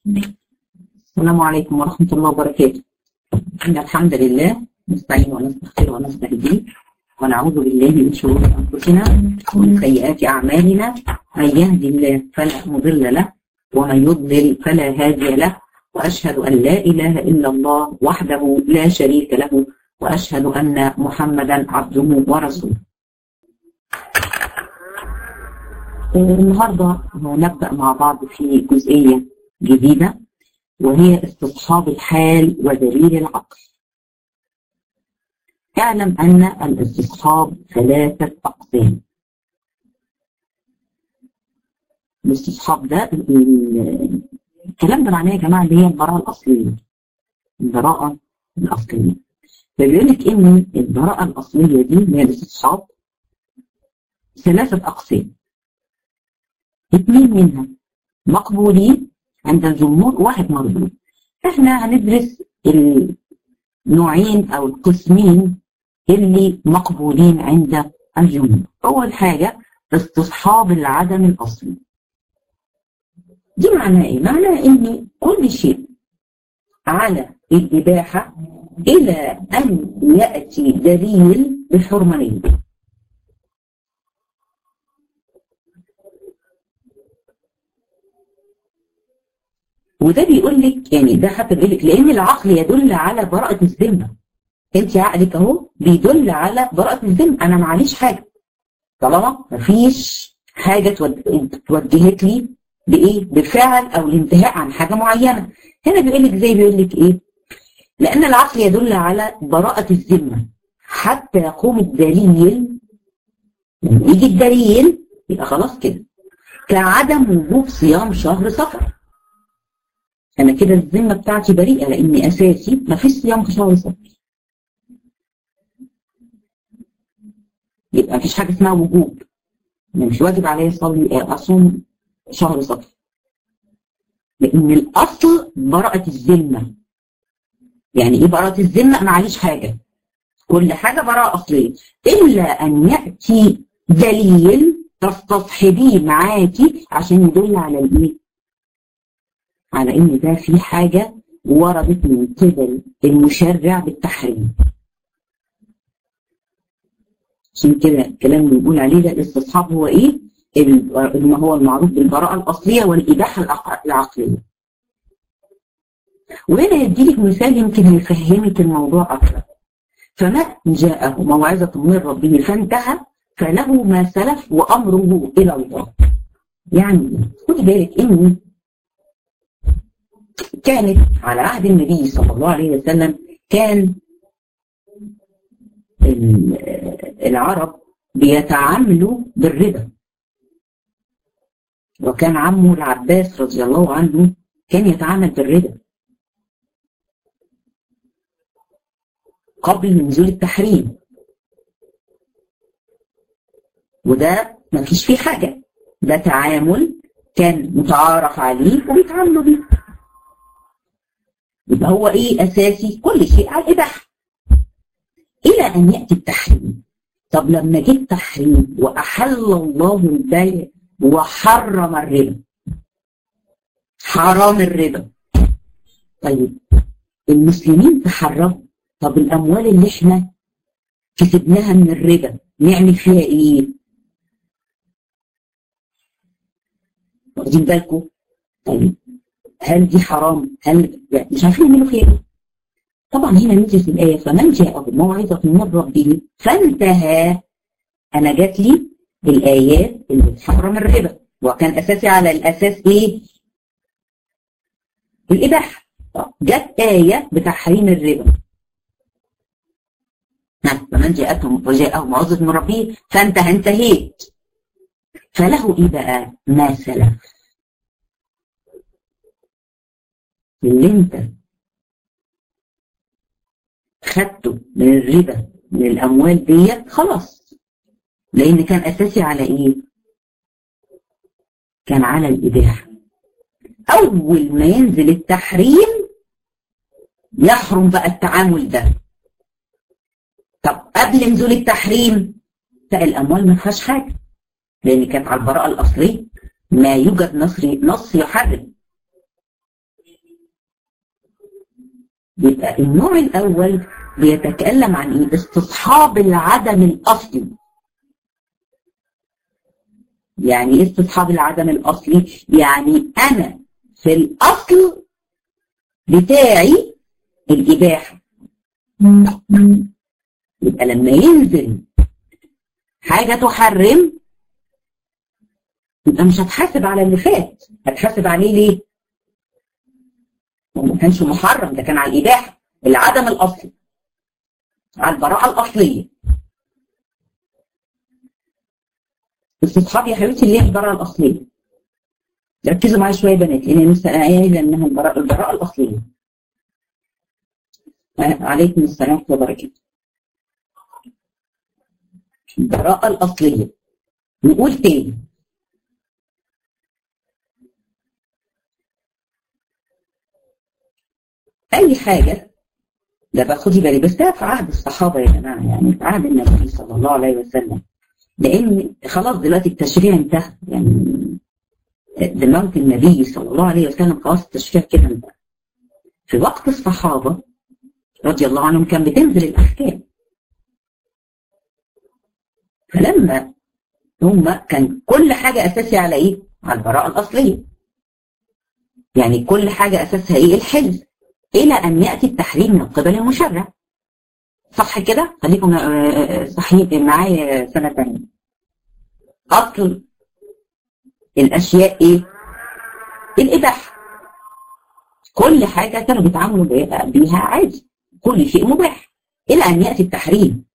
السلام عليكم ورحمة الله وبركاته إن الحمد لله نستعين ونستغفر ونستهديه ونعوذ بالله من شرور أنفسنا ومن سيئات أعمالنا من يهدي الله فلا مضل له ومن يضلل فلا هادي له وأشهد أن لا إله إلا الله وحده لا شريك له وأشهد أن محمدا عبده ورسوله النهاردة نبدأ مع بعض في جزئية جديدة وهي استصحاب الحال ودليل العقل اعلم أن الاستصحاب ثلاثة أقسام الاستصحاب ده الكلام ده معناه يا جماعة اللي هي البراءة الأصلية البراءة الأصلية فبيقول لك إن البراءة الأصلية دي اللي هي الاستصحاب ثلاثة أقسام اثنين منها مقبولين عند الجمهور واحد مردود احنا هندرس النوعين او القسمين اللي مقبولين عند الجمهور اول حاجة استصحاب العدم الاصلي دي معناه ايه معناه ان كل شيء على الاباحة الى ان يأتي دليل بالحرمانية وده بيقول لك يعني ده حتى بيقول لك لان العقل يدل على براءة الذمة انت عقلك اهو بيدل على براءة الذمة انا معليش حاجة طالما مفيش حاجة توجهت لي بايه بفعل او الانتهاء عن حاجة معينة هنا بيقول لك زي بيقول لك ايه لان العقل يدل على براءة الذمة حتى يقوم الدليل لما يجي الدليل يبقى خلاص كده كعدم وجوب صيام شهر صفر انا كده الذمه بتاعتي بريئه لاني اساسي ما فيش صيام في شهر صفر يبقى مفيش حاجه اسمها وجوب انا مش واجب عليا اصلي اصوم شهر صفر لان الاصل براءه الذمه يعني ايه براءه الذمه معليش حاجه كل حاجه براءه اصليه الا ان ياتي دليل تستصحبيه معاكي عشان يدل على الايه على ان ده في حاجة وردت من قبل المشرع بالتحريم عشان كده الكلام اللي بنقول عليه ده الاستصحاب هو ايه ما هو المعروف بالبراءة الأصلية والإباحة العقلية وهنا يديلك مثال يمكن يفهمك الموضوع أكثر فمن جاءه موعظة من ربه فانتهى فله ما سلف وأمره إلى الله يعني خدي بالك إن كانت على عهد النبي صلى الله عليه وسلم كان العرب بيتعاملوا بالربا وكان عمه العباس رضي الله عنه كان يتعامل بالربا قبل نزول التحريم وده ما فيش فيه حاجة ده تعامل كان متعارف عليه وبيتعاملوا بيه يبقى هو ايه اساسي كل شيء على الاباحه الى ان ياتي التحريم طب لما جه التحريم واحل الله البيع وحرم الربا حرام الربا طيب المسلمين تحرموا طب الاموال اللي احنا كسبناها من الربا نعمل فيها ايه واخدين بالكم طيب هل دي حرام هل يعني مش عارفين يعملوا فيها ايه طبعا هنا نزلت الايه فمن جاءه موعظه من ربه فانتهى انا جات لي الايات اللي بتحرم الربا وكان اساسي على الاساس ايه الاباحه جت ايه بتحريم الربا فمن جاءته وجاءه موعظه من ربه فانتهى انتهيت فله ايه بقى ما سلف اللي انت خدته من الربا من الاموال ديت خلاص لان كان اساسي على ايه كان على الاباحه اول ما ينزل التحريم يحرم بقى التعامل ده طب قبل نزول التحريم لا الاموال ما فيهاش حاجه لان كانت على البراءه الاصليه ما يوجد نص نص يحرم يبقى النوع الأول بيتكلم عن ايه؟ استصحاب العدم الأصلي يعني ايه استصحاب العدم الأصلي؟ يعني أنا في الأصل بتاعي الإباحة يبقى لما ينزل حاجة تحرم يبقى مش هتحاسب على اللي فات هتحاسب عليه ليه؟ ما كانش محرم ده كان على الإباحة العدم الأصلي على البراءة الأصلية استصحاب يا حبيبتي اللي هي البراءة الأصلية ركزوا معايا شوية بنات لأن لسه قايلة إنها البراءة, البراءة الأصلية عليكم السلام ورحمة الله وبركاته البراءة الأصلية نقول تاني أي حاجة ده بقى خدي بالي بس ده في عهد الصحابة يا جماعة يعني في عهد النبي صلى الله عليه وسلم لأن خلاص دلوقتي التشريع انتهى يعني بموت النبي صلى الله عليه وسلم خلاص التشريع كده انتهى في وقت الصحابة رضي الله عنهم كان بتنزل الأحكام فلما هم كان كل حاجة أساسية على إيه؟ على البراءة الأصلية يعني كل حاجة أساسها إيه؟ الحل إلى أن يأتي التحريم من قبل المشرع صح كده؟ خليكم صحيح معايا سنة ثانية أصل الأشياء إيه؟ الإباحة كل حاجة كانوا بيتعاملوا بيها عادي كل شيء مباح إلى أن يأتي التحريم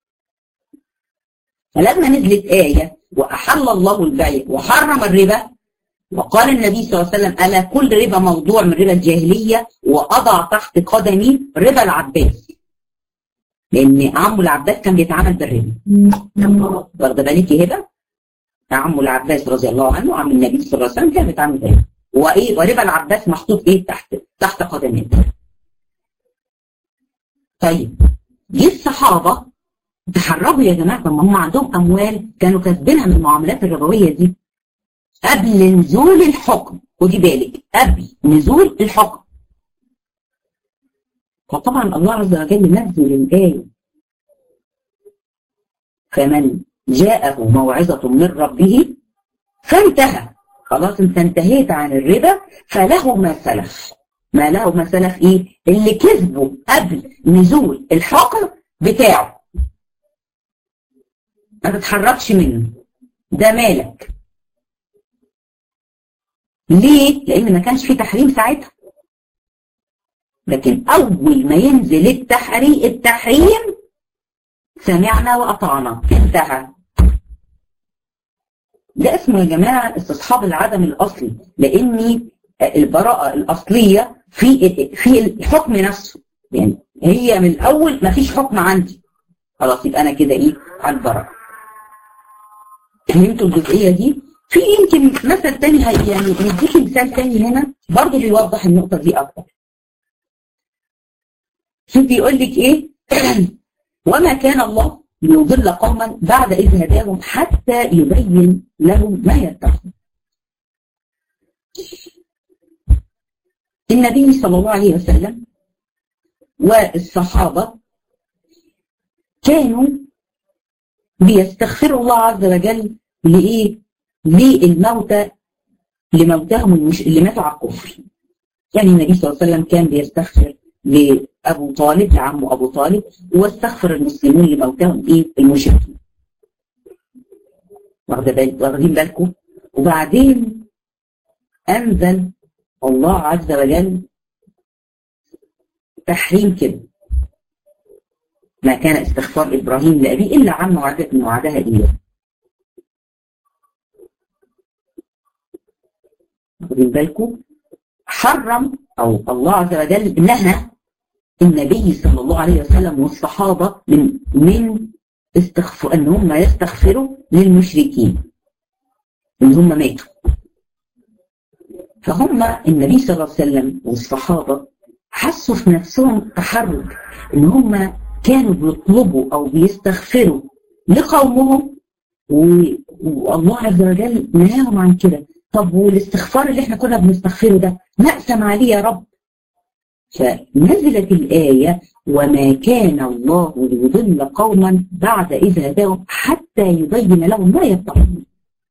فلما نزلت آية وأحل الله البيع وحرم الربا وقال النبي صلى الله عليه وسلم ألا كل ربا موضوع من ربا الجاهلية وأضع تحت قدمي ربا العباس لأن عمو العباس كان بيتعامل بالربا واخدة بالك هبة عمو العباس رضي الله عنه عم النبي صلى الله عليه وسلم كان بيتعامل بالربا وإيه وربا العباس محطوط إيه تحت تحت قدميه طيب جه الصحابة تحرجوا يا جماعة طب ما هم عندهم أموال كانوا كاسبينها من المعاملات الربوية دي قبل نزول الحكم خدي بالك قبل نزول الحكم فطبعا الله عز وجل نزل الآية فمن جاءه موعظة من ربه فانتهى خلاص انت انتهيت عن الربا فله ما سلف ما له ما سلف ايه اللي كسبه قبل نزول الحكم بتاعه ما تتحركش منه ده مالك ليه؟ لأن ما كانش في تحريم ساعتها لكن أول ما ينزل التحريم التحريم سمعنا وأطعنا انتهى ده اسمه يا جماعة استصحاب العدم الأصلي لأن البراءة الأصلية في في الحكم نفسه يعني هي من الأول ما فيش حكم عندي خلاص يبقى أنا كده إيه على البراءة فهمتوا الجزئية دي؟ في يمكن مثل تاني يعني نديكي مثال تاني هنا برضه بيوضح النقطة دي أكتر. شوف بيقول لك إيه؟ وما كان الله ليضل قوما بعد إذ هداهم حتى يبين لهم ما يتقون. النبي صلى الله عليه وسلم والصحابة كانوا بيستغفروا الله عز وجل لإيه؟ للموتى لموتاهم المش... اللي ماتوا على الكفر. يعني النبي صلى الله عليه وسلم كان بيستغفر لأبو طالب لعمه أبو طالب واستغفر المسلمون لموتاهم إيه؟ المشركين. واخدين بالكم؟ وبعدين أنزل الله عز وجل تحريم كده ما كان استغفار إبراهيم لأبيه إلا عن موعدة من وعدها إياه واخدين بالكم حرم أو الله عز وجل نهى النبي صلى الله عليه وسلم والصحابة من من استغفر ان هم يستغفروا للمشركين ان هم ماتوا فهم النبي صلى الله عليه وسلم والصحابة حسوا في نفسهم تحرك ان هم كانوا بيطلبوا او بيستغفروا لقومهم والله عز وجل نهاهم عن كده طب والاستغفار اللي احنا كنا بنستغفره ده نقسم عليه يا رب فنزلت الآية وما كان الله ليضل قوما بعد إذ هداهم حتى يبين لهم ما يتقون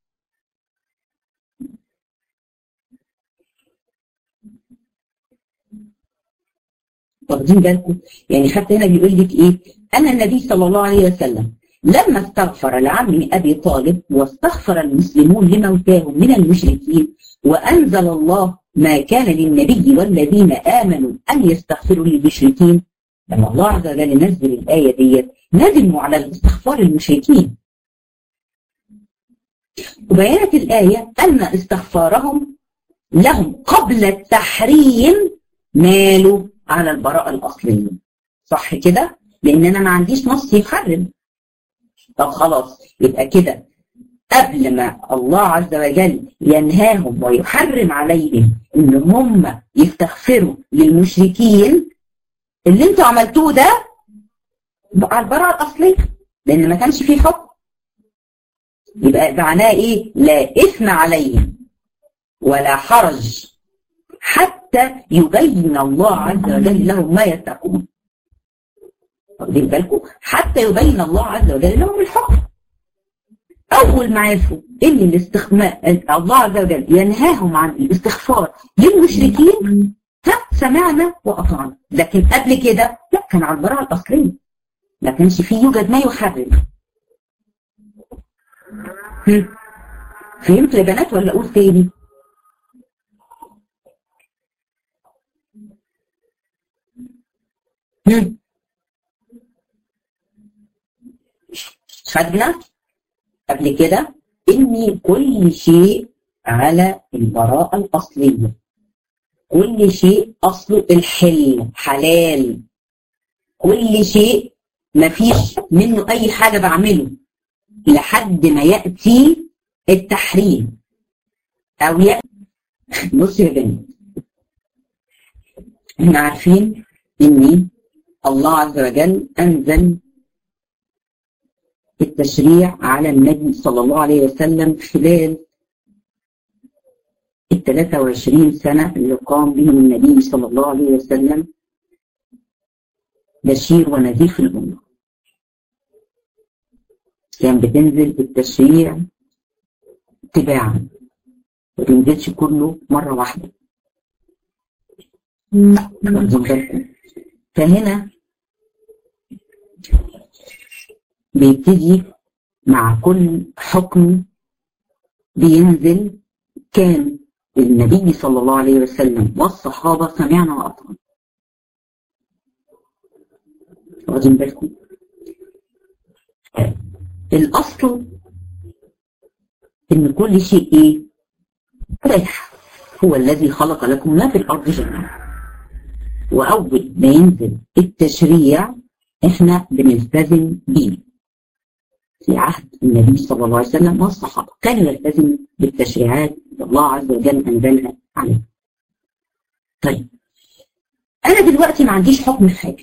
واخدين بالكم يعني حتى هنا بيقول لك ايه انا النبي صلى الله عليه وسلم لما استغفر لعمي ابي طالب واستغفر المسلمون لموتاهم من المشركين وانزل الله ما كان للنبي والذين امنوا ان يستغفروا للمشركين لما الله عز وجل نزل الايه ديت ندموا على الاستغفار المشركين وبيانت الايه ان استغفارهم لهم قبل التحريم مالوا على البراءة الأصلية صح كده؟ لأن أنا ما عنديش نص يحرم طب خلاص يبقى كده قبل ما الله عز وجل ينهاهم ويحرم عليهم ان هم يستغفروا للمشركين اللي انتوا عملتوه ده على البراءة الأصلية لأن ما كانش فيه حكم يبقى معناه ايه؟ لا إثم عليهم ولا حرج حتى يبين الله عز وجل لهم ما يتقون واخدين بالكم حتى يبين الله عز وجل لهم الحكم اول ما عرفوا ان الاستخماء الله عز وجل ينهاهم عن الاستغفار للمشركين سمعنا واطعنا لكن قبل كده لا كان على البراءه الاصليه ما كانش فيه يوجد ما يحرم فهمتوا يا بنات ولا اقول تاني؟ خدنا قبل كده ان كل شيء على البراءة الأصلية كل شيء أصله الحل حلال كل شيء ما فيش منه أي حاجة بعمله لحد ما يأتي التحريم أو يأتي بص يا بنت احنا عارفين ان الله عز وجل أنزل التشريع على النبي صلى الله عليه وسلم خلال ال 23 سنة اللي قام بهم النبي صلى الله عليه وسلم بشير ونذير في الأمة كان بتنزل التشريع تباعا ما تنزلش كله مرة واحدة فهنا بيبتدي مع كل حكم بينزل كان النبي صلى الله عليه وسلم والصحابة سمعنا وأطعنا واخدين بالكم الأصل إن كل شيء إيه؟ ريح هو الذي خلق لكم ما في الأرض جميعا وأول ما ينزل التشريع إحنا بنلتزم بيه في عهد النبي صلى الله عليه وسلم والصحابة كانوا يلتزموا بالتشريعات اللي الله عز وجل أنزلها عليه طيب أنا دلوقتي ما عنديش حكم في حاجة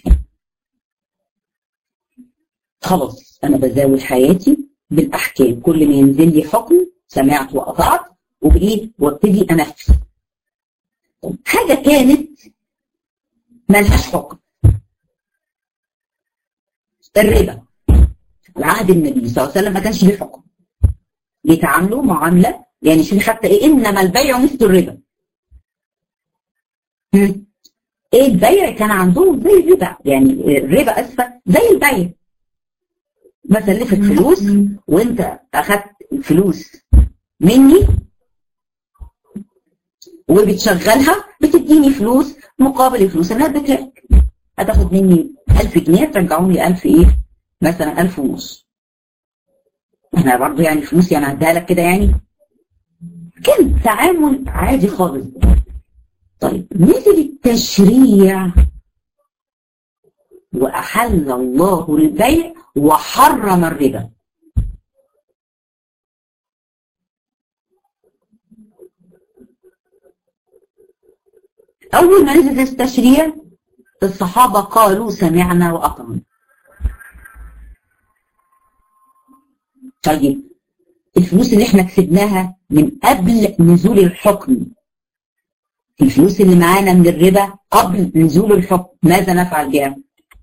خلاص أنا بزاول حياتي بالأحكام كل ما ينزل لي حكم سمعت وأطعت وبإيه وابتدي أنفذ حاجة كانت ملهاش حكم الربا العهد النبي صلى الله عليه وسلم ما كانش ليه حكم بيتعاملوا معامله يعني شوفي حتى ايه انما البيع مثل الربا ايه البيع كان عندهم زي الربا يعني الربا اسفه زي البيع بسلفك فلوس وانت اخدت الفلوس مني وبتشغلها بتديني فلوس مقابل الفلوس اللي اديتها هتاخد مني 1000 جنيه ترجعهم لي 1000 ايه مثلا 1000 ونص احنا برضه يعني فلوس يعني هديها لك كده يعني كان تعامل عادي خالص طيب نزل التشريع وأحل الله البيع وحرم الربا أول ما نزل التشريع الصحابة قالوا سمعنا وأطعنا طيب الفلوس اللي احنا كسبناها من قبل نزول الحكم الفلوس اللي معانا من الربا قبل نزول الحكم ماذا نفعل بها؟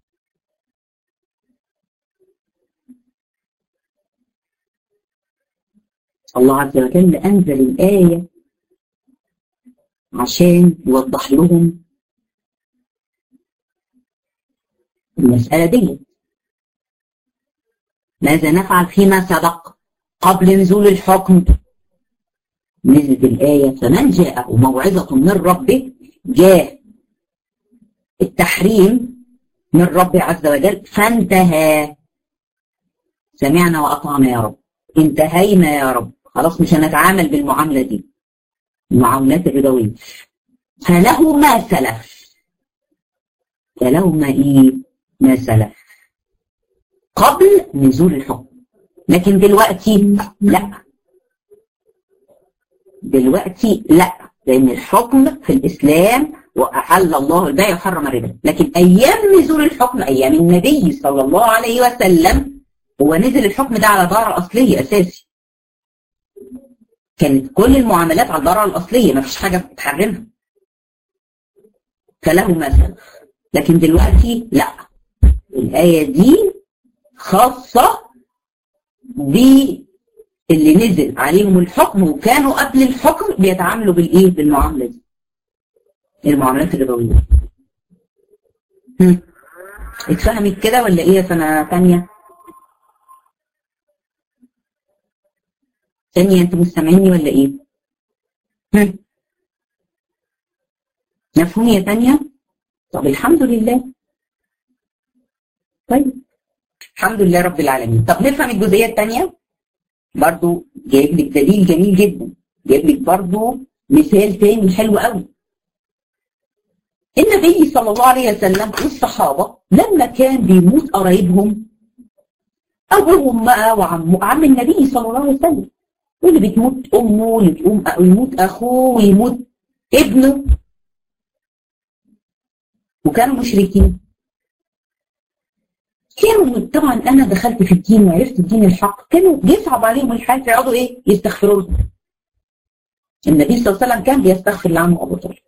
الله عز وجل أنزل الآية عشان يوضح لهم المسألة دي ماذا نفعل فيما سبق قبل نزول الحكم نزلت الآية فمن جاءه موعظة من ربه جاء التحريم من رب عز وجل فانتهى سمعنا وأطعنا يا رب انتهينا يا رب خلاص مش هنتعامل بالمعاملة دي المعاملات الربوية فله ما سلف فله ما ايه ما سلف قبل نزول الحكم لكن دلوقتي لا دلوقتي لا لان الحكم في الاسلام واحل الله البيع وحرم الربا لكن ايام نزول الحكم ايام النبي صلى الله عليه وسلم هو نزل الحكم ده على البراءه الاصليه اساسي كانت كل المعاملات على البراءه الاصليه ما فيش حاجه بتحرمها فله مثل لكن دلوقتي لا الايه دي خاصه باللي نزل عليهم الحكم وكانوا قبل الحكم بيتعاملوا بالايه بالمعامله دي المعاملات الربويه اتفهمت كده ولا ايه سنه ثانيه ثانيه انتوا مستمعيني ولا ايه هم. مفهوم يا ثانيه طب الحمد لله طيب الحمد لله رب العالمين طب نفهم الجزئيه الثانيه برضو جايب لك دليل جميل جدا جايب لك برضو مثال تاني حلو قوي النبي صلى الله عليه وسلم والصحابة لما كان بيموت قرايبهم أبوهم بقى وعم عم النبي صلى الله عليه وسلم واللي بتموت أمه واللي بتقوم ويموت أخوه ويموت ابنه وكانوا مشركين كانوا طبعا انا دخلت في الدين وعرفت الدين الحق كانوا بيصعب عليهم الحال فيقعدوا ايه يستغفروا له النبي صلى الله عليه وسلم كان بيستغفر لعمه ابو طالب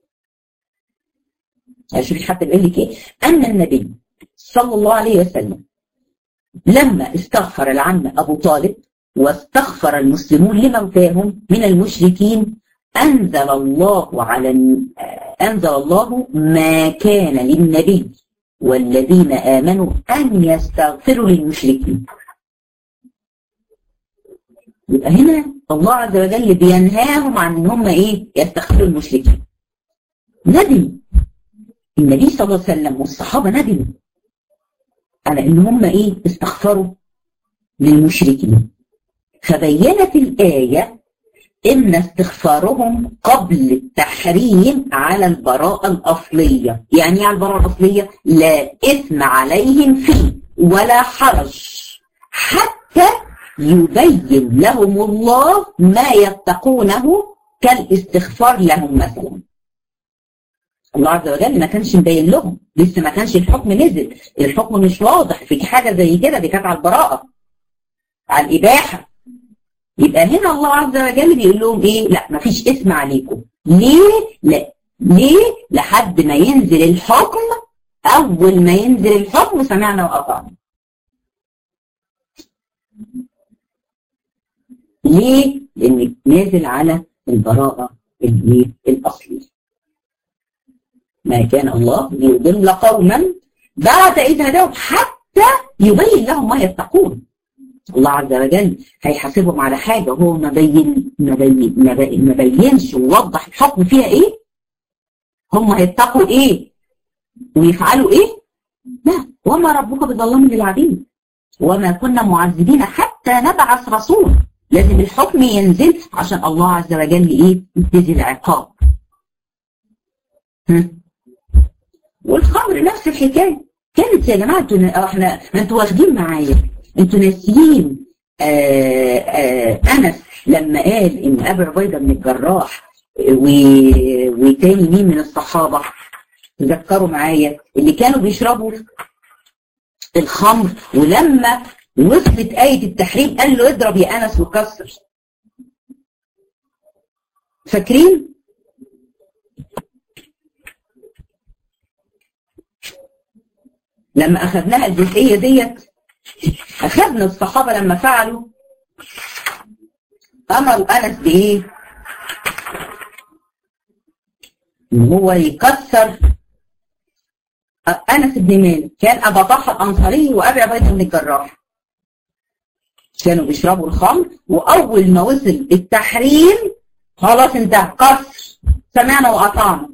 شوفي حتى بيقول لك ايه ان النبي صلى الله عليه وسلم لما استغفر العم ابو طالب واستغفر المسلمون لموتاهم من المشركين انزل الله على انزل الله ما كان للنبي والذين آمنوا أن يستغفروا للمشركين يبقى هنا الله عز وجل بينهاهم عن ان هم ايه يستغفروا المشركين ندم النبي صلى الله عليه وسلم والصحابه ندموا على ان هم ايه استغفروا للمشركين فبينت الايه ان استغفارهم قبل التحريم على البراءة الأصلية يعني على البراءة الأصلية لا إثم عليهم فيه ولا حرج حتى يبين لهم الله ما يتقونه كالاستغفار لهم مثلا الله عز وجل ما كانش مبين لهم لسه ما كانش الحكم نزل الحكم مش واضح في حاجة زي كده دي كانت على البراءة على الإباحة يبقى هنا الله عز وجل بيقول لهم ايه لا مفيش اسم عليكم ليه لا ليه لحد ما ينزل الحكم اول ما ينزل الحكم سمعنا وأطعنا ليه لان نازل على البراءة الايه الاصلية ما كان الله ليضل قوما بعد إذ هداهم حتى يبين لهم ما يتقون الله عز وجل هيحاسبهم على حاجة هو ما بين ما بين ما بينش ووضح الحكم فيها ايه هم هيتقوا ايه ويفعلوا ايه لا وما ربك بظلام للعبيد وما كنا معذبين حتى نبعث رسول لازم الحكم ينزل عشان الله عز وجل ايه ينتزل العقاب والخمر نفس الحكايه كانت يا جماعه احنا ما انتوا واخدين معايا انتوا ناسيين انس لما قال ان ابي عبيده بن الجراح و... وتاني مين من الصحابه تذكروا معايا اللي كانوا بيشربوا الخمر ولما وصلت آية التحريم قال له اضرب يا أنس وكسر فاكرين؟ لما اخذناها الجزئيه ديت اخذنا الصحابه لما فعلوا امروا انس بايه؟ ان هو يكسر انس بن مالك كان ابا طلحه الانصاري وابي عبيده بن الجراح كانوا بيشربوا الخمر واول ما وصل التحريم خلاص انتهى قصر سمعنا واطعنا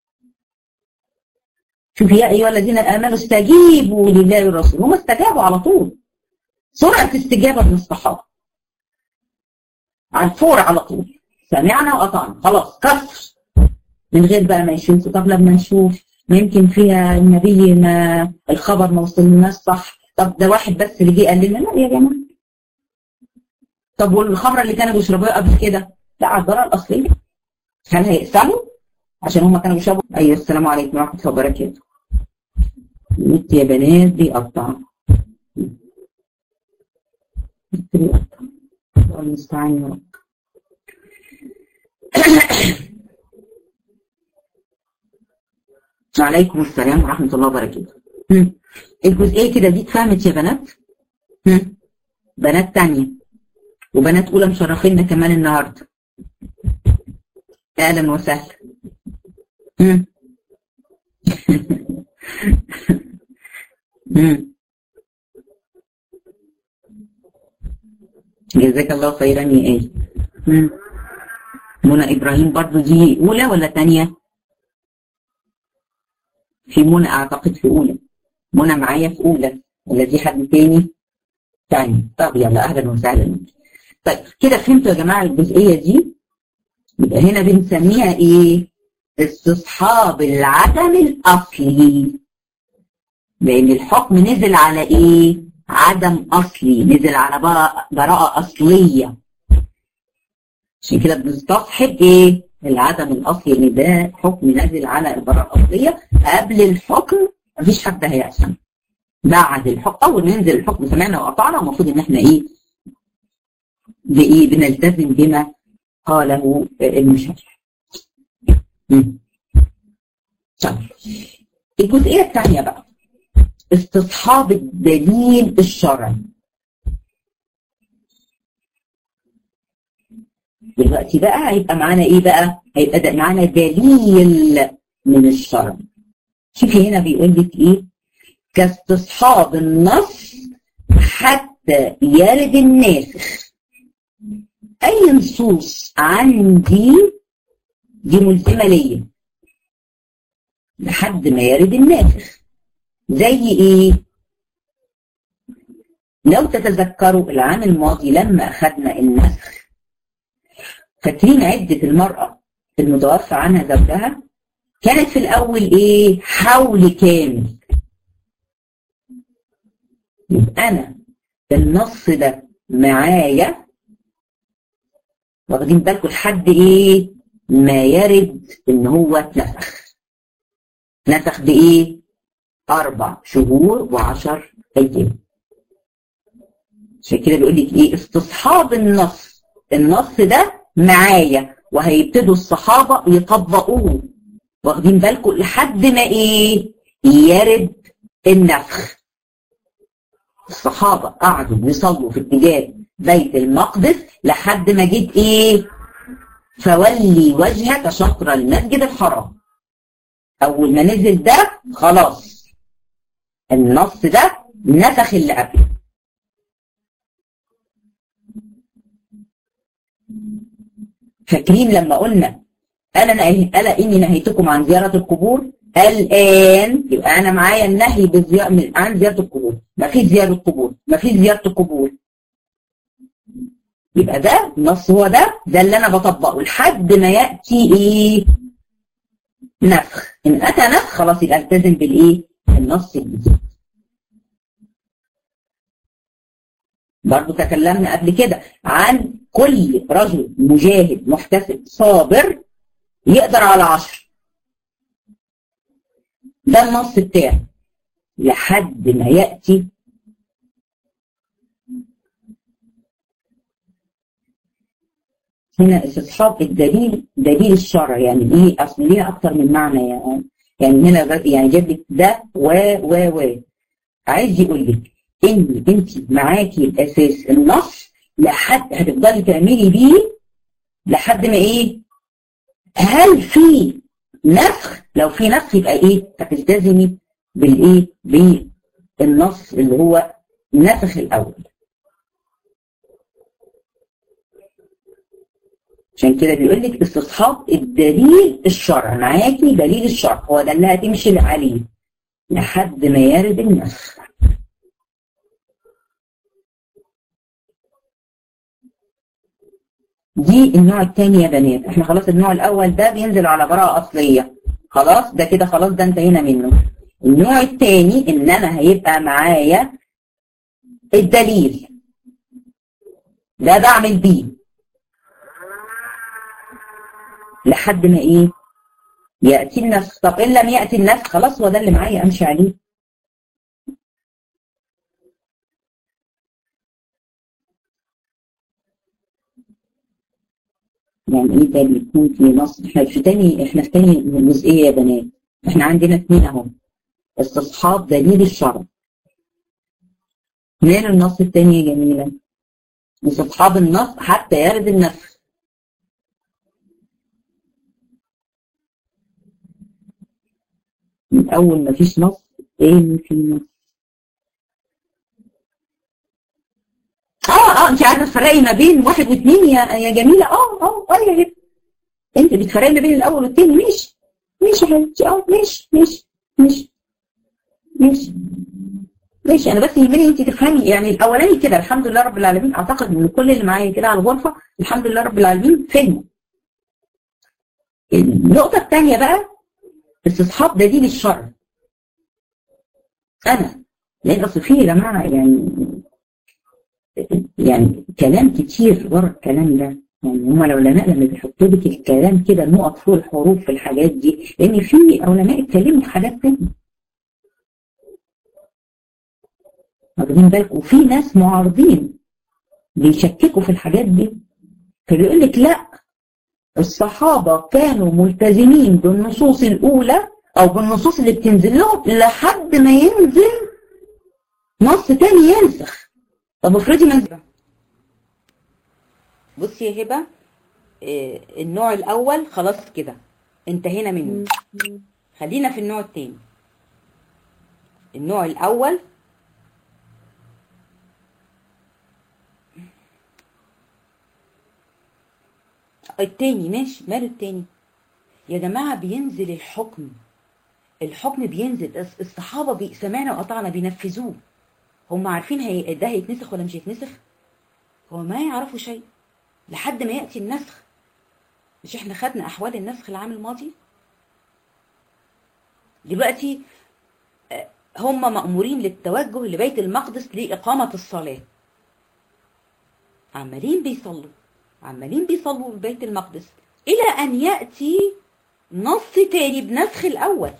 شوف يا ايها الذين امنوا استجيبوا لله والرسول هم استجابوا على طول سرعه استجابه من الصحابه على الفور على طول سمعنا واطعنا خلاص كسر من غير بقى ما يشوفوا طب لما نشوف يمكن فيها النبي ما الخبر ما وصلناش صح طب ده واحد بس اللي جه قال لنا لا يا جماعه طب والخمره اللي كانوا بيشربوها قبل كده لا على الضرر الاصليه هل هيقسموا عشان هم كانوا بيشربوا ايوه السلام عليكم ورحمه الله وبركاته النت يا بنات بيقطع بيقطع الله المستعان يا رب وعليكم السلام ورحمة الله وبركاته الجزئية كده دي اتفهمت يا بنات هم. بنات تانية وبنات أولى مشرفينا كمان النهاردة أهلا وسهلا هم. هم. جزاك الله خيرا يا ايه منى ابراهيم برضو دي اولى ولا تانية في منى اعتقد في اولى منى معايا في اولى ولا دي حد تاني تاني طب يلا اهلا وسهلا طيب كده فهمتوا يا جماعه الجزئيه دي يبقى هنا بنسميها ايه استصحاب العدم الاصلي لان الحكم نزل على ايه عدم اصلي نزل على براءه اصليه عشان كده بنستصحب ايه العدم الاصلي اللي ده حكم نازل على البراءه الاصليه قبل الحكم مفيش حد هيحسن بعد الحكم اول ما ينزل الحكم سمعنا وقطعنا المفروض ان احنا ايه بايه بنلتزم بما قاله المشرع طيب الجزئيه الثانيه بقى استصحاب الدليل الشرعي دلوقتي بقى هيبقى معانا ايه بقى هيبقى ده معانا دليل من الشرع شوفي هنا بيقول لك ايه كاستصحاب النص حتى يرد الناسخ اي نصوص عندي دي ملزمه ليا لحد ما يرد الناسخ زي ايه لو تتذكروا العام الماضي لما اخذنا النسخ فاكرين عدة المرأة المتوفى عنها زوجها كانت في الأول إيه حول كامل يبقى أنا النص ده معايا واخدين بالكم لحد إيه ما يرد إن هو اتنسخ نسخ بإيه أربع شهور وعشر أيام عشان كده بيقول لك إيه استصحاب النص النص ده معايا وهيبتدوا الصحابة يطبقوه واخدين بالكم لحد ما ايه يرد النفخ الصحابة قعدوا بيصلوا في اتجاه بيت المقدس لحد ما جيت ايه فولي وجهك شطر المسجد الحرام اول ما نزل ده خلاص النص ده نسخ اللي قبله فاكرين لما قلنا ألا, ألا إني نهيتكم عن زيارة القبور الآن يبقى أنا معايا النهي بالزيارة عن زيارة القبور ما فيش زيارة قبور ما فيش زيارة القبور يبقى ده النص هو ده ده اللي أنا بطبقه لحد ما يأتي إيه نفخ إن أتى نفخ خلاص يبقى التزم بالإيه النص الجديد برضو تكلمنا قبل كده عن كل رجل مجاهد محتسب صابر يقدر على عشر ده النص بتاعه لحد ما يأتي هنا استصحاب الدليل دليل الشرع يعني ايه اصل ليها اكتر من معنى يعني يعني هنا يعني جاب لك ده و و و عايز يقول لك ان انت معاكي الاساس النص لحد هتفضلي تعملي بيه لحد ما ايه هل في نسخ لو في نسخ يبقى ايه هتلتزمي بالايه بالنص اللي هو نسخ الاول عشان كده بيقول لك استصحاب الدليل الشرع معاكي دليل الشرع هو ده اللي هتمشي عليه لحد ما يرد النسخ دي النوع الثاني يا بنات احنا خلاص النوع الاول ده بينزل على براءة اصلية خلاص ده كده خلاص ده انتهينا منه النوع الثاني ان انا هيبقى معايا الدليل ده بعمل بيه لحد ما ايه يأتي النسخ طب ان لم يأتي النسخ خلاص هو ده اللي معايا امشي عليه يعني ايه ده بيكون في نص احنا في تاني احنا في تاني جزئيه يا بنات احنا عندنا اثنين اهو استصحاب دليل الشرع مين النص الثاني يا جميله استصحاب النص حتى يرد النسخ من اول ما فيش نص ايه في نص اه اه انت عارفه تفرقي ما بين واحد واثنين يا يا جميله اه اه اه يا جميله انت بتفرقي ما بين الاول والثاني ماشي ماشي يا حبيبتي اه ماشي ماشي ماشي ماشي ماشي انا بس يهمني انت تفهمي يعني الاولاني كده الحمد لله رب العالمين اعتقد ان كل اللي معايا كده على الغرفه الحمد لله رب العالمين فهموا النقطه الثانيه بقى استصحاب دليل الشرع انا لان اصل في يا جماعه يعني يعني كلام كتير ورا الكلام ده يعني هم العلماء لما بيحطوا لك الكلام كده نقط فوق الحروف في الحاجات دي لان في علماء اتكلموا في حاجات تانية واخدين بالك وفي ناس معارضين بيشككوا في الحاجات دي فبيقول لك لا الصحابة كانوا ملتزمين بالنصوص الأولى أو بالنصوص اللي بتنزل لهم لحد ما ينزل نص تاني ينسخ طب افرضي ما بصي يا هبه إيه النوع الاول خلاص كده انتهينا منه خلينا في النوع الثاني النوع الاول التاني ماشي ماله التاني يا جماعة بينزل الحكم الحكم بينزل الصحابة بي سمعنا وقطعنا بينفذوه هم عارفين هي ده هيتنسخ ولا مش هيتنسخ هو ما يعرفوا شيء لحد ما يأتي النسخ مش احنا خدنا أحوال النسخ العام الماضي دلوقتي هم مأمورين للتوجه لبيت المقدس لإقامة الصلاة عمالين بيصلوا عمالين بيصلوا في بيت المقدس إلى أن يأتي نص تاني بنسخ الأول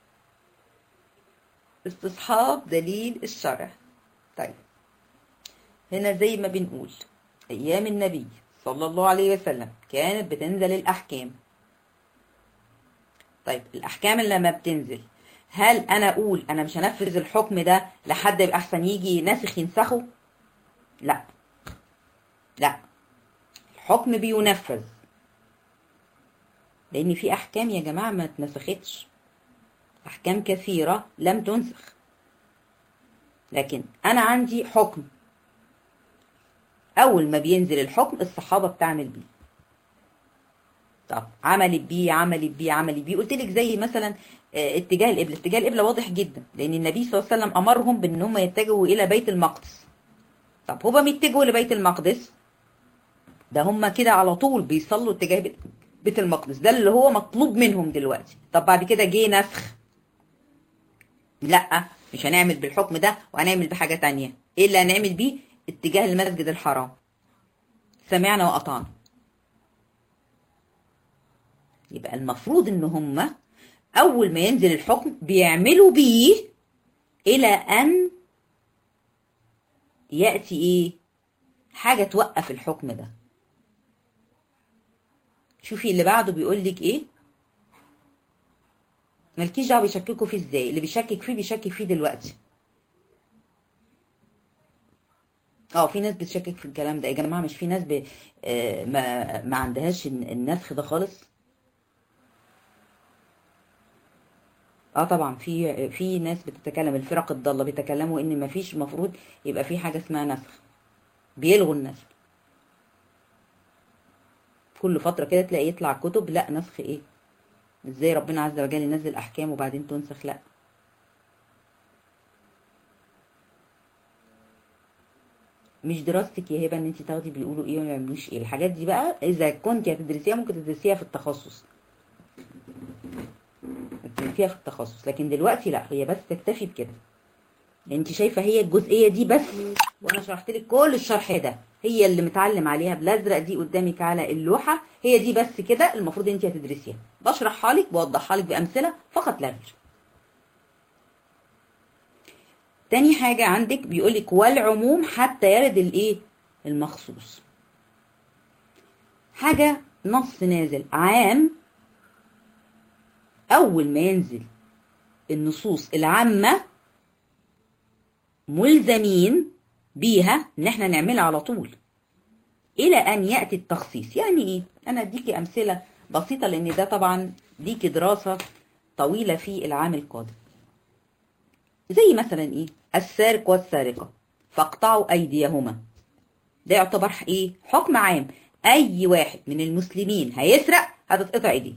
استصحاب دليل الشرع طيب هنا زي ما بنقول أيام النبي صلى الله عليه وسلم كانت بتنزل الأحكام طيب الأحكام اللي لما بتنزل هل أنا أقول أنا مش هنفذ الحكم ده لحد يبقى أحسن يجي ناسخ ينسخه؟ لا لا الحكم بينفذ لأن في أحكام يا جماعة ما اتنسختش أحكام كثيرة لم تنسخ لكن أنا عندي حكم أول ما بينزل الحكم الصحابة بتعمل بيه طب عملت بيه عملت بيه عملت بيه قلت لك زي مثلا اتجاه القبلة اتجاه القبلة واضح جدا لأن النبي صلى الله عليه وسلم أمرهم بأن هم يتجهوا إلى بيت المقدس طب هما بيتجهوا لبيت المقدس ده هم كده على طول بيصلوا اتجاه بيت المقدس ده اللي هو مطلوب منهم دلوقتي طب بعد كده جه نسخ لا مش هنعمل بالحكم ده وهنعمل بحاجة تانية ايه اللي هنعمل بيه اتجاه المسجد الحرام سمعنا وأطعنا يبقى المفروض ان هم اول ما ينزل الحكم بيعملوا بيه الى ان يأتي ايه حاجة توقف الحكم ده شوفي اللي بعده بيقول لك ايه مالكيش دعوه بيشككوا فيه ازاي اللي بيشكك فيه بيشكك فيه دلوقتي اه في ناس بتشكك في الكلام ده يا جماعه مش في ناس ب... آه، ما ما عندهاش الن- النسخ ده خالص اه طبعا في في ناس بتتكلم الفرق الضاله بيتكلموا ان ما فيش المفروض يبقى في حاجه اسمها نسخ بيلغوا النسخ كل فتره كده تلاقي يطلع كتب لا نسخ ايه ازاي ربنا عز وجل ينزل احكام وبعدين تنسخ لا مش دراستك يا هبه ان انت تاخدي بيقولوا ايه وما يعملوش ايه الحاجات دي بقى اذا كنت هتدرسيها ممكن تدرسيها في التخصص تدرسيها في التخصص لكن دلوقتي لا هي بس تكتفي بكده انت شايفه هي الجزئيه دي بس وانا شرحت لك كل الشرح ده هي اللي متعلم عليها بالازرق دي قدامك على اللوحه هي دي بس كده المفروض انت هتدرسيها بشرحها لك بوضحها لك بامثله فقط لا غير تاني حاجة عندك بيقولك والعموم حتى يرد الايه المخصوص حاجة نص نازل عام أول ما ينزل النصوص العامة ملزمين بيها إن احنا نعملها على طول إلى أن يأتي التخصيص يعني إيه؟ أنا أديكي أمثلة بسيطة لأن ده طبعا ليكي دراسة طويلة في العام القادم زي مثلا ايه السارق والسارقة فاقطعوا ايديهما ده يعتبر ايه حكم عام اي واحد من المسلمين هيسرق هتتقطع ايديه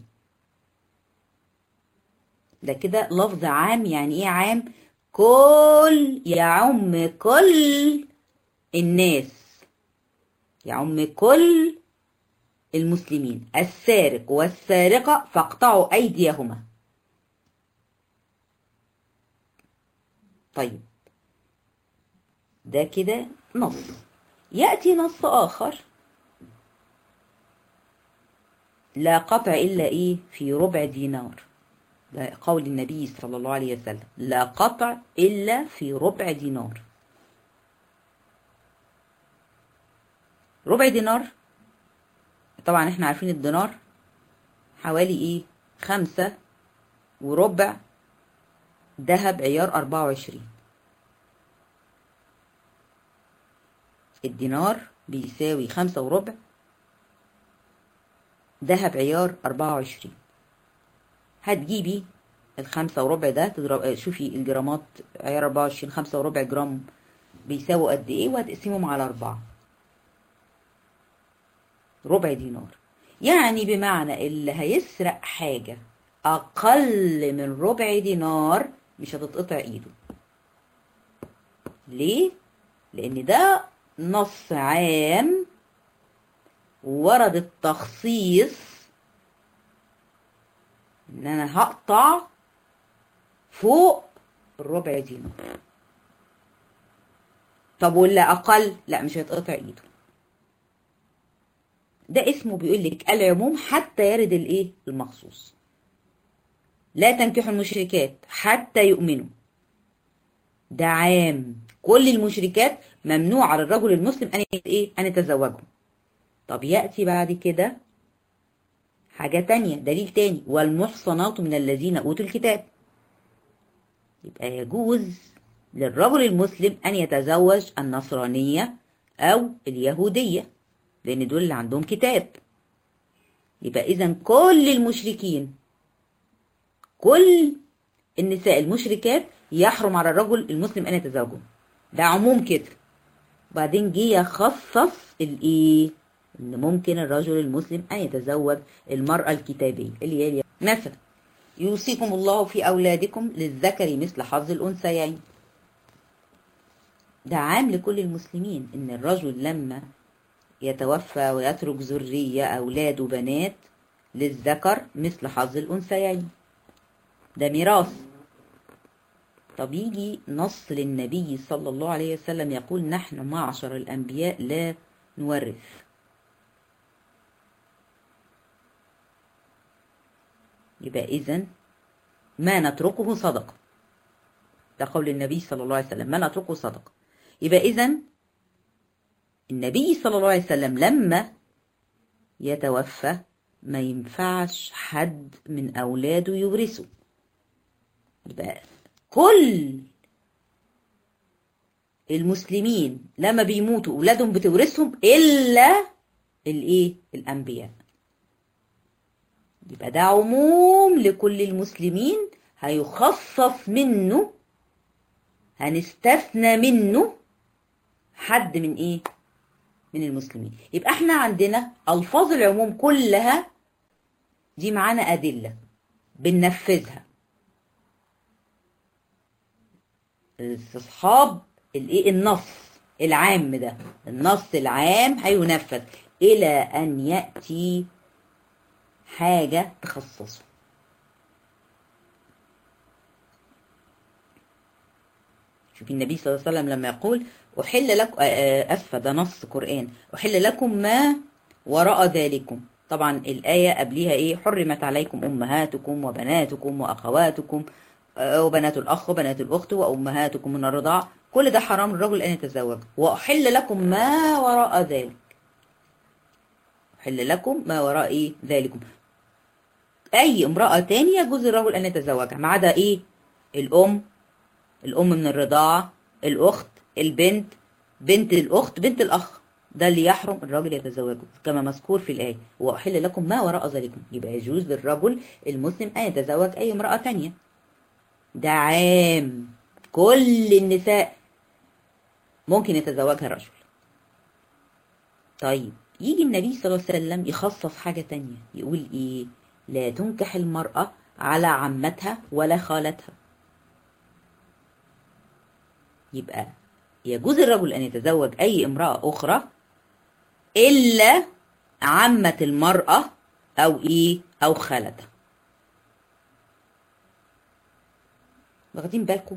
ده كده لفظ عام يعني ايه عام كل يعم كل الناس يعم كل المسلمين السارق والسارقة فاقطعوا ايديهما طيب ده كده نص يأتي نص آخر لا قطع إلا إيه في ربع دينار ده قول النبي صلى الله عليه وسلم لا قطع إلا في ربع دينار ربع دينار طبعا احنا عارفين الدينار حوالي ايه خمسة وربع ذهب عيار 24 الدينار بيساوي خمسة وربع ذهب عيار 24 هتجيبي الخمسة وربع ده تضرب شوفي الجرامات عيار 24 خمسة وربع جرام بيساووا قد ايه وهتقسمهم على أربعة ربع دينار يعني بمعنى اللي هيسرق حاجة أقل من ربع دينار مش هتتقطع إيده ليه؟ لأن ده نص عام ورد التخصيص إن أنا هقطع فوق الربع دينار طب ولا أقل؟ لا مش هيتقطع إيده ده اسمه بيقول لك العموم حتى يرد الايه المخصوص لا تنكحوا المشركات حتى يؤمنوا ده عام كل المشركات ممنوع على الرجل المسلم ان ايه ان يتزوجهم طب ياتي بعد كده حاجه تانية دليل تاني والمحصنات من الذين اوتوا الكتاب يبقى يجوز للرجل المسلم ان يتزوج النصرانيه او اليهوديه لان دول اللي عندهم كتاب يبقى اذا كل المشركين كل النساء المشركات يحرم على الرجل المسلم ان يتزوجهم ده عموم كده بعدين جه يخصص الايه ان ممكن الرجل المسلم ان يتزوج المراه الكتابيه اللي هي مثلا يوصيكم الله في اولادكم للذكر مثل حظ الانثيين ده عام لكل المسلمين ان الرجل لما يتوفى ويترك ذرية أولاد وبنات للذكر مثل حظ الأنثيين ده ميراث طب يجي نص للنبي صلى الله عليه وسلم يقول نحن معشر الأنبياء لا نورث يبقى إذن ما نتركه صدقة ده قول النبي صلى الله عليه وسلم ما نتركه صدقة يبقى إذن النبي صلى الله عليه وسلم لما يتوفى ما ينفعش حد من أولاده يورثه يبقى كل المسلمين لما بيموتوا اولادهم بتورثهم الا الايه الانبياء يبقى ده عموم لكل المسلمين هيخصص منه هنستثنى منه حد من ايه من المسلمين يبقى احنا عندنا الفاظ العموم كلها دي معانا ادله بننفذها استصحاب الايه النص العام ده النص العام هينفذ الى ان ياتي حاجه تخصصه شوفي النبي صلى الله عليه وسلم لما يقول أحل لكم أسفة ده نص قرآن أحل لكم ما وراء ذلكم طبعا الآية قبلها إيه حرمت عليكم أمهاتكم وبناتكم وأخواتكم وبنات الأخ وبنات الأخت وأمهاتكم من الرضاع كل ده حرام الرجل أن يتزوج وأحل لكم ما وراء ذلك أحل لكم ما وراء إيه ذلكم أي امرأة تانية يجوز الرجل أن يتزوجها ما عدا إيه الأم الأم من الرضاعة الأخت البنت بنت الأخت بنت الأخ ده اللي يحرم الراجل يتزوجه كما مذكور في الآية وأحل لكم ما وراء ذلكم يبقى يجوز للرجل المسلم أن يتزوج أي امرأة تانية ده عام كل النساء ممكن يتزوجها الرجل طيب يجي النبي صلى الله عليه وسلم يخصص حاجة تانية يقول إيه لا تنكح المرأة على عمتها ولا خالتها يبقى يجوز الرجل أن يتزوج أي امرأة أخرى إلا عمة المرأة أو إيه أو خالتها واخدين بالكم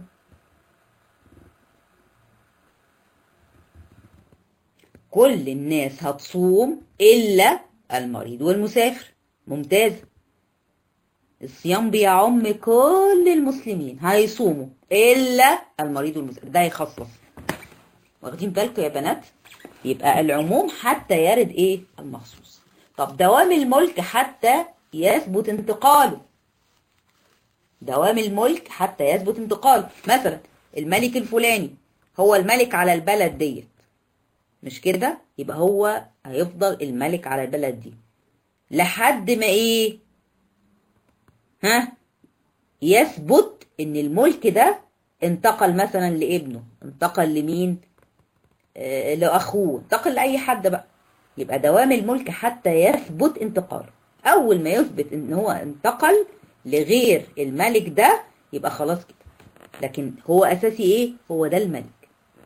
كل الناس هتصوم إلا المريض والمسافر ممتاز الصيام بيعم كل المسلمين هيصوموا إلا المريض والمسافر ده يخصص واخدين بالكم يا بنات يبقى العموم حتى يرد ايه المخصوص طب دوام الملك حتى يثبت انتقاله دوام الملك حتى يثبت انتقاله مثلا الملك الفلاني هو الملك على البلد ديت مش كده يبقى هو هيفضل الملك على البلد دي لحد ما ايه ها يثبت ان الملك ده انتقل مثلا لابنه انتقل لمين آه لاخوه انتقل لاي حد بقى يبقى دوام الملك حتى يثبت انتقاله اول ما يثبت ان هو انتقل لغير الملك ده يبقى خلاص كده لكن هو اساسي ايه هو ده الملك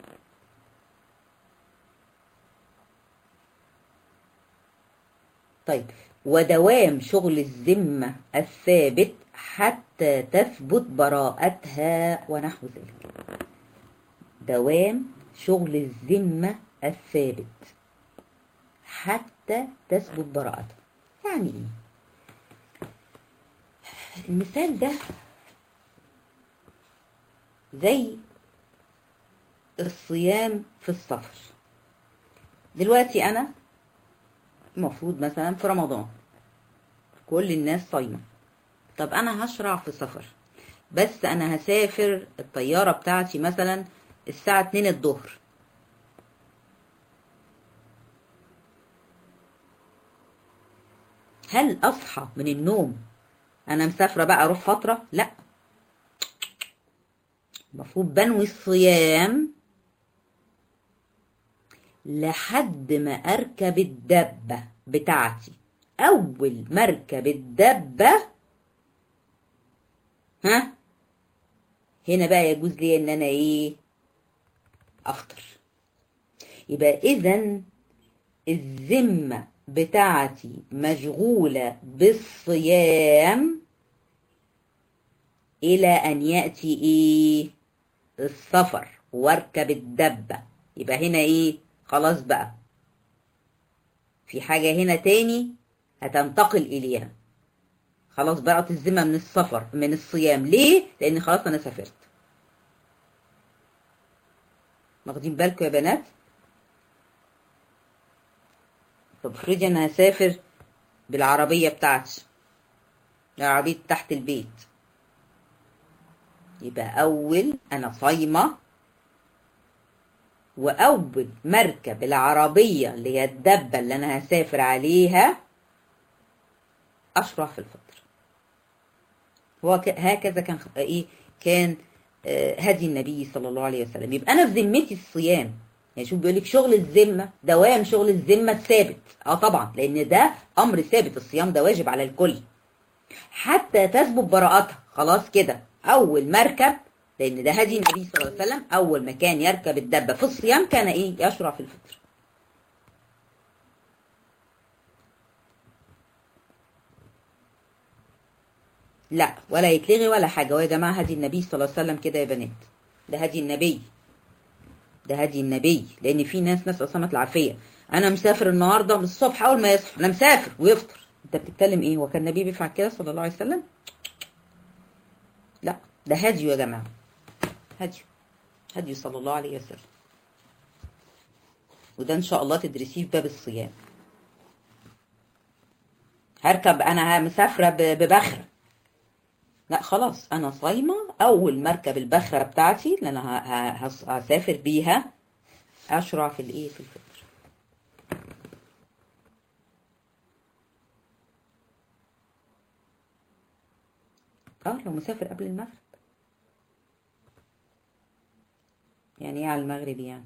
طيب ودوام شغل الذمة الثابت حتى تثبت براءتها ونحو ذلك دوام شغل الذمة الثابت حتى تثبت براءتها يعني ايه المثال ده زي الصيام في السفر دلوقتي انا المفروض مثلا في رمضان كل الناس صايمه طب انا هشرع في سفر بس انا هسافر الطياره بتاعتي مثلا الساعه 2 الظهر هل اصحى من النوم انا مسافره بقى اروح فتره لا المفروض بنوي الصيام لحد ما اركب الدبه بتاعتي اول ما اركب الدبه ها هنا بقى يجوز لي ان انا ايه افطر يبقى اذا الذمه بتاعتي مشغوله بالصيام الى ان ياتي ايه السفر واركب الدبه يبقى هنا ايه خلاص بقى في حاجه هنا تاني هتنتقل اليها خلاص برأت الذمة من السفر من الصيام ليه؟ لأن خلاص أنا سافرت واخدين بالكم يا بنات؟ طب افرضي أنا هسافر بالعربية بتاعتي العربية تحت البيت يبقى أول أنا صايمة وأول مركب العربية اللي هي الدبة اللي أنا هسافر عليها أشرع في الفطر هو هكذا كان إيه كان هدي النبي صلى الله عليه وسلم يبقى أنا في ذمتي الصيام يعني شوف بيقول لك شغل الذمة دوام شغل الذمة ثابت اه طبعا لأن ده أمر ثابت الصيام ده واجب على الكل حتى تثبت براءتها خلاص كده أول مركب لأن ده هدي النبي صلى الله عليه وسلم أول ما كان يركب الدبة في الصيام كان إيه يشرع في الفطر لا ولا يتلغي ولا حاجة ويا جماعة هدي النبي صلى الله عليه وسلم كده يا بنات ده هدي النبي ده هدي النبي لأن في ناس ناس أصلا العافية أنا مسافر النهاردة من الصبح أول ما يصحى أنا مسافر ويفطر أنت بتتكلم إيه وكان النبي بيفعل كده صلى الله عليه وسلم لا ده هدي يا جماعة هدي هدي صلى الله عليه وسلم وده ان شاء الله تدرسيه في باب الصيام هركب انا مسافره ببخره لا خلاص انا صايمه اول مركب البخره بتاعتي اللي انا هسافر بيها اشرع في الايه في الفطر اه لو مسافر قبل المغرب يعني ايه على المغرب يعني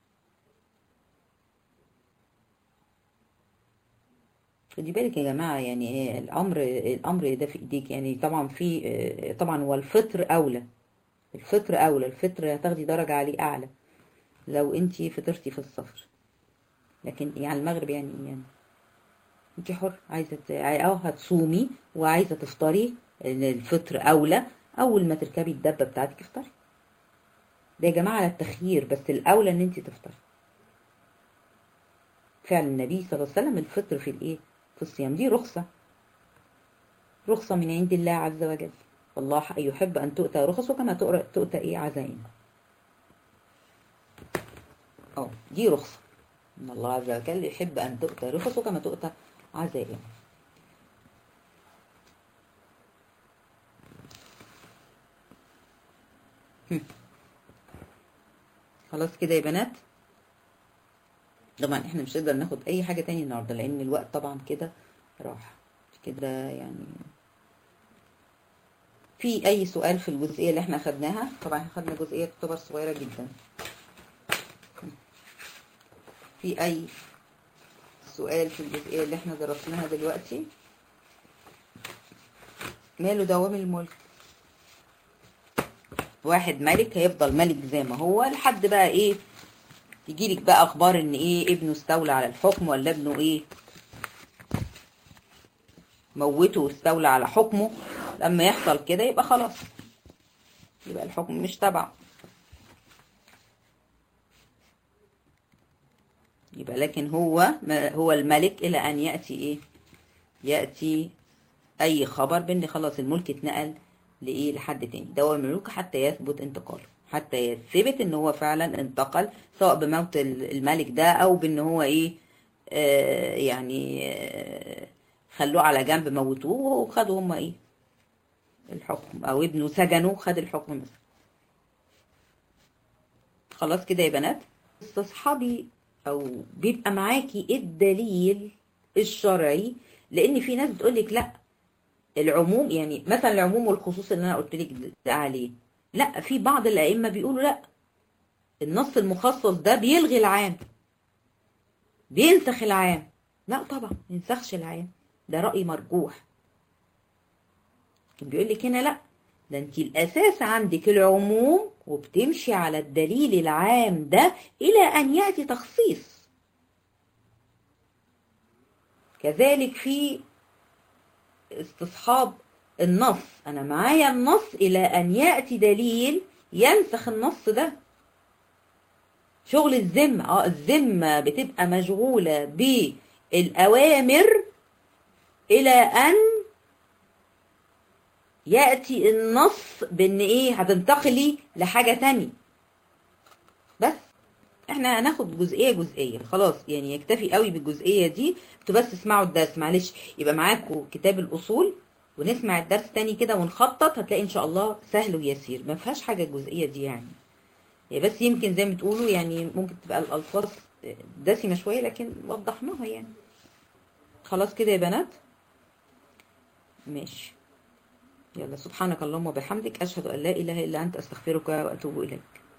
خدي بالك يا جماعة يعني ايه الأمر الأمر ده في إيديك يعني طبعا في طبعا هو الفطر أولى الفطر أولى الفطر هتاخدي درجة عليه أعلى لو أنت فطرتي في السفر لكن يعني المغرب يعني ايه يعني أنت حر عايزة اه هتصومي وعايزة تفطري الفطر أولى أول ما تركبي الدبة بتاعتك افطري ده يا جماعة على التخيير بس الأولى إن أنت تفطري فعل النبي صلى الله عليه وسلم الفطر في الإيه؟ في الصيام دي رخصة رخصة من عند الله عز وجل والله يحب أن تؤتى رخصه كما تؤتى إيه عزائم أو دي رخصة إن الله عز وجل يحب أن تؤتى رخصه كما تؤتى عزائم خلاص كده يا بنات طبعا احنا مش هنقدر ناخد اي حاجة تاني النهاردة لان الوقت طبعا كده راح كده يعني في اي سؤال في الجزئية اللي احنا خدناها طبعا احنا خدنا جزئية تعتبر صغيرة جدا في اي سؤال في الجزئية اللي احنا درسناها دلوقتي ماله دوام الملك واحد ملك هيفضل ملك زي ما هو لحد بقى ايه يجيلك بقى اخبار ان ايه ابنه استولى على الحكم ولا ابنه ايه موته واستولى على حكمه لما يحصل كده يبقى خلاص يبقى الحكم مش تبعه يبقى لكن هو هو الملك الى ان ياتي ايه ياتي اي خبر بان خلاص الملك اتنقل لايه لحد تاني دوام الملوك حتى يثبت انتقاله حتى يثبت ان هو فعلا انتقل سواء بموت الملك ده او بان هو ايه آه يعني آه خلوه على جنب موتوه وخدوا هم ايه الحكم او ابنه سجنه خد الحكم مثلا خلاص كده يا بنات استصحابي او بيبقى معاكي الدليل الشرعي لان في ناس بتقولك لا العموم يعني مثلا العموم والخصوص اللي انا قلت لك ده عليه لا في بعض الائمه بيقولوا لا النص المخصص ده بيلغي العام بينسخ العام لا طبعا ما ينسخش العام ده راي مرجوح بيقول لك هنا لا ده انت الاساس عندك العموم وبتمشي على الدليل العام ده الى ان ياتي تخصيص كذلك في استصحاب النص انا معايا النص الى ان ياتي دليل ينسخ النص ده شغل الذمه اه الذمه بتبقى مشغوله بالاوامر الى ان ياتي النص بان ايه هتنتقلي لحاجه تانية بس احنا هناخد جزئيه جزئيه خلاص يعني يكتفي قوي بالجزئيه دي انتوا بس اسمعوا الدرس معلش يبقى معاكم كتاب الاصول ونسمع الدرس تاني كده ونخطط هتلاقي ان شاء الله سهل ويسير ما فيهاش حاجه الجزئيه دي يعني هي بس يمكن زي ما تقولوا يعني ممكن تبقى الألفاظ دسمة شوية لكن وضحناها يعني خلاص كده يا بنات ماشي يلا سبحانك اللهم وبحمدك أشهد أن لا إله إلا أنت أستغفرك وأتوب إليك